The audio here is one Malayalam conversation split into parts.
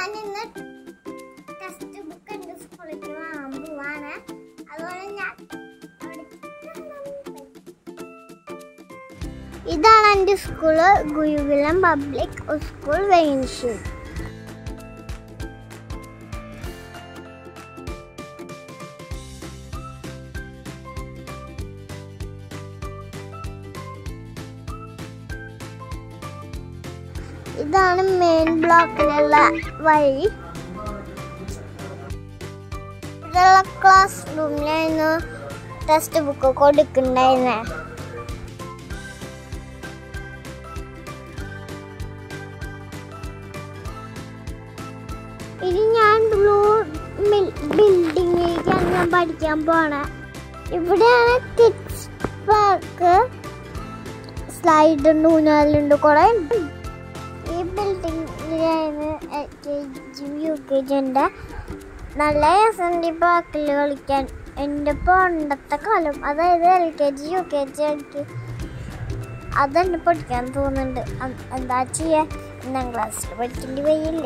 ഞാൻ ഇന്ന് ടെക്സ്റ്റ് ബുക്ക് എൻ്റെ സ്കൂളിലേക്ക് വാങ്ങാൻ പോവാണ് അതുപോലെ ഞാൻ ഇതാണ് എൻ്റെ സ്കൂള് ഗുരുകുലം പബ്ലിക് സ്കൂൾ വെയിൻഷൂർ ഇതാണ് മെയിൻ ബ്ലോക്കിലുള്ള വഴി ഇതുള്ള ക്ലാസ് റൂമിലായിരുന്നു ടെക്സ്റ്റ് ബുക്ക് കൊടുക്കണ്ടായിരുന്നേ ഇനി ഞാൻ ബ്ലൂ ബിൽഡിങ്ങിലേക്കാണ് ഞാൻ പഠിക്കാൻ പോണേ ഇവിടെയാണ് കിഡ്സ് പാർക്ക് സ്ലൈഡ് ഉണ്ട് ഊഞ്ഞാലുണ്ട് കുറെ ഉണ്ട് ഈ ബിൽഡിങ്ങിലായിരുന്നു L K G U K G ഉണ്ട് നല്ല രസമുണ്ട് ഈ പാർക്കിൽ കളിക്കാൻ എൻ്റെ പണ്ടത്തെ കാലം അതായത് L K G U K G എനിക്ക് അതെന്നെ പഠിക്കാൻ തോന്നുന്നുണ്ട് അ- എന്താ ചെയ്യാ ഒന്നാം ക്ലാസ്സിൽ പഠിക്കേണ്ടി വയ്യല്ലേ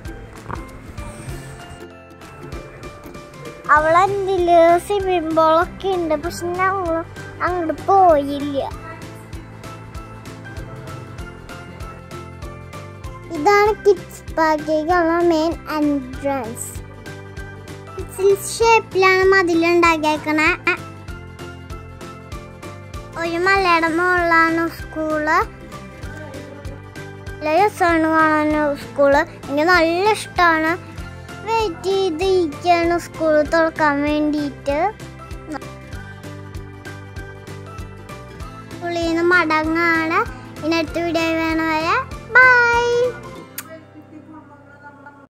അവളെന്തില് സ്വിമ്മിംഗ് പൂളൊക്കെ ഉണ്ട് പക്ഷെ ഞങ്ങൾ അങ്ങോട്ട് പോയില്ല ഇതാണ് കിഡ്സ് പാർക്കിലേക്കുള്ള മെയിൻ എൻട്രൻസ് ഷേപ്പിലാണ് മതിലുണ്ടാക്കിയേക്കണേ ഒരു മലയുടെ മുകളിലാണ് സ്കൂള് നല്ല രസമാണ് കാണാൻ സ്കൂള് എനിക്ക് നല്ല ഇഷ്ടമാണ് വെയിറ്റ് ചെയ്തിരിക്കുകയാണ് സ്കൂൾ തുറക്കാൻ വേണ്ടിയിട്ട് സ്കൂളിൽ നിന്ന് മടങ്ങാണ് ഇനി അടുത്ത വീഡിയോ വേണ വരെ ബൈ